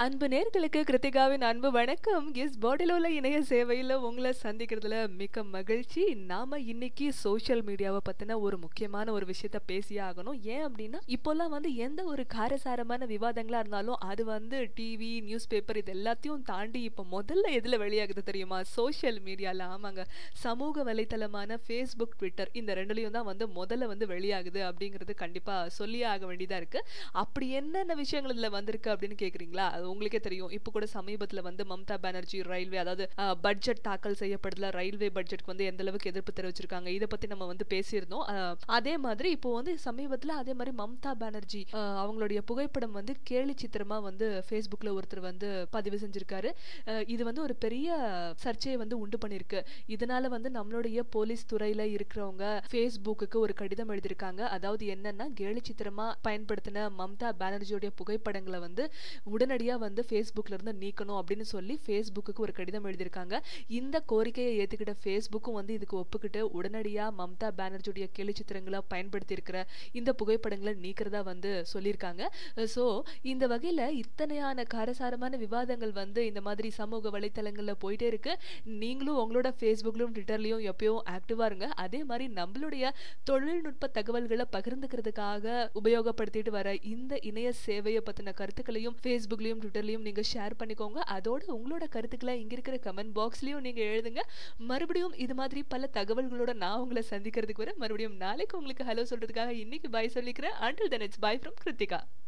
அன்பு நேர்களுக்கு கிருத்திகாவின் அன்பு வணக்கம் எஸ் பாடியில் உள்ள இணைய சேவையில் உங்களை சந்திக்கிறதுல மிக்க மகிழ்ச்சி நாம இன்னைக்கு சோஷியல் மீடியாவை பத்தின ஒரு முக்கியமான ஒரு விஷயத்த பேசியே ஆகணும் ஏன் அப்படின்னா இப்போல்லாம் வந்து எந்த ஒரு காரசாரமான விவாதங்களா இருந்தாலும் அது வந்து டிவி நியூஸ் பேப்பர் இது எல்லாத்தையும் தாண்டி இப்போ முதல்ல எதுல வெளியாகுது தெரியுமா சோஷியல் மீடியால ஆமாங்க சமூக வலைத்தளமான ஃபேஸ்புக் ட்விட்டர் இந்த ரெண்டுலையும் தான் வந்து முதல்ல வந்து வெளியாகுது அப்படிங்கிறது கண்டிப்பா சொல்லியே ஆக வேண்டியதா இருக்கு அப்படி என்னென்ன விஷயங்கள் இதுல வந்திருக்கு அப்படின்னு கேக்குறீங்களா அது உங்களுக்கே தெரியும் இப்போ கூட சமீபத்துல வந்து மம்தா பானர்ஜி ரயில்வே அதாவது பட்ஜெட் தாக்கல் செய்யப்படுதுல ரயில்வே பட்ஜெட்க்கு வந்து எந்த அளவுக்கு எதிர்ப்பு தெரிவிச்சிருக்காங்க இதை பத்தி நம்ம வந்து பேசியிருந்தோம் அஹ், அதே மாதிரி இப்போ வந்து சமீபத்துல அதே மாதிரி மம்தா பானர்ஜி அஹ், அவங்களுடைய புகைப்படம் வந்து கேலி சித்திரமா வந்து ஃபேஸ்புக்ல ஒருத்தர் வந்து பதிவு செஞ்சிருக்காரு அஹ், இது வந்து ஒரு பெரிய சர்ச்சையை வந்து உண்டு பண்ணிருக்கு இதனால வந்து நம்மளுடைய போலீஸ் துறையில இருக்கிறவங்க ஃபேஸ்புக்கு ஒரு கடிதம் எழுதியிருக்காங்க அதாவது என்னன்னா கேலி சித்திரமா பயன்படுத்தின மம்தா பானர்ஜியோடைய புகைப்படங்களை வந்து உடனடியா வந்து ஃபேஸ்புக்ல இருந்து நீக்கணும் அப்படின்னு சொல்லி ஃபேஸ்புக்கு ஒரு கடிதம் எழுதியிருக்காங்க இந்த கோரிக்கையை ஏத்துக்கிட்ட ஃபேஸ்புக்கும் வந்து இதுக்கு ஒப்புக்கிட்டு உடனடியா மம்தா பானர்ஜியுடைய கேலி சித்திரங்களை பயன்படுத்தி இருக்கிற இந்த புகைப்படங்களை நீக்கிறதா வந்து சொல்லியிருக்காங்க ஸோ இந்த வகையில இத்தனையான காரசாரமான விவாதங்கள் வந்து இந்த மாதிரி சமூக வலைத்தளங்கள்ல போயிட்டே இருக்கு நீங்களும் உங்களோட ஃபேஸ்புக்லயும் ட்விட்டர்லயும் எப்பயும் ஆக்டிவா இருங்க அதே மாதிரி நம்மளுடைய தொழில்நுட்ப தகவல்களை பகிர்ந்துக்கிறதுக்காக உபயோகப்படுத்திட்டு வர இந்த இணைய சேவையை பத்தின கருத்துக்களையும் ஃபேஸ்புக்லயும் ட்விட்டர்லயும் நீங்க ஷேர் பண்ணிக்கோங்க அதோட உங்களோட கருத்துக்களை இங்க இருக்கிற கமெண்ட் பாக்ஸ்லயும் நீங்க எழுதுங்க மறுபடியும் இது மாதிரி பல தகவல்களோட நான் உங்களை சந்திக்கிறதுக்கு வர மறுபடியும் நாளைக்கு உங்களுக்கு ஹலோ சொல்றதுக்காக இன்னைக்கு பாய் சொல்லிக்கிறேன் until then it's bye from Kiruthika